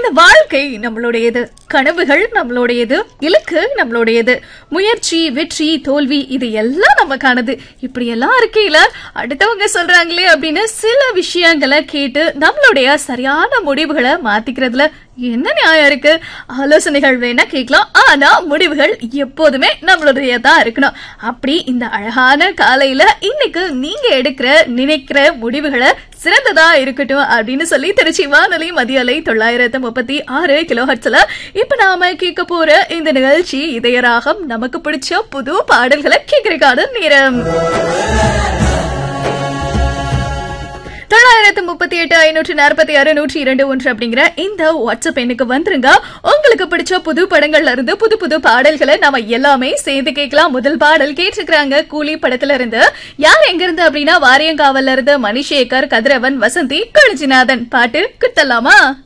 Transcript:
இந்த வாழ்க்கை நம்மளுடையது கனவுகள் நம்மளுடையது இலக்கு நம்மளுடையது முயற்சி வெற்றி தோல்வி இது எல்லாம் நமக்கானது இப்படி எல்லாம் இருக்கையில அடுத்தவங்க சொல்றாங்களே அப்படின்னு சில விஷயங்களை கேட்டு நம்மளுடைய சரியான முடிவுகளை மாத்திக்கிறதுல என்ன நியாயம் இருக்கு ஆலோசனைகள் வேணா கேட்கலாம் ஆனா முடிவுகள் எப்போதுமே நம்மளுடையதான் இருக்கணும் அப்படி இந்த அழகான காலையில இன்னைக்கு நீங்க எடுக்கிற நினைக்கிற முடிவுகளை சிறந்ததா இருக்கட்டும் அப்படின்னு சொல்லி திருச்சி வானொலி மதிய அலை தொள்ளாயிரத்து முப்பத்தி ஆறு கிலோ ஹட்ஸ்ல இப்ப நாம கேட்க போற இந்த நிகழ்ச்சி இதயராகம் நமக்கு பிடிச்ச புது பாடல்களை கேட்கறதுக்கான நேரம் தொள்ளாயிரத்து முப்பத்தி எட்டு ஐநூற்று நாற்பத்தி ஆறு நூற்றி இரண்டு ஒன்று அப்படிங்கிற இந்த வாட்ஸ்அப் எண்ணுக்கு வந்துருங்க உங்களுக்கு பிடிச்ச புது படங்கள்ல இருந்து புது புது பாடல்களை நாம எல்லாமே சேர்ந்து கேட்கலாம் முதல் பாடல் கேட்டிருக்கிறாங்க கூலி படத்துல இருந்து யார் எங்க இருந்து அப்படின்னா வாரியங்காவல்ல இருந்து மணிசேகர் கதிரவன் வசந்தி கழிச்சிநாதன் பாட்டு குத்தலாமா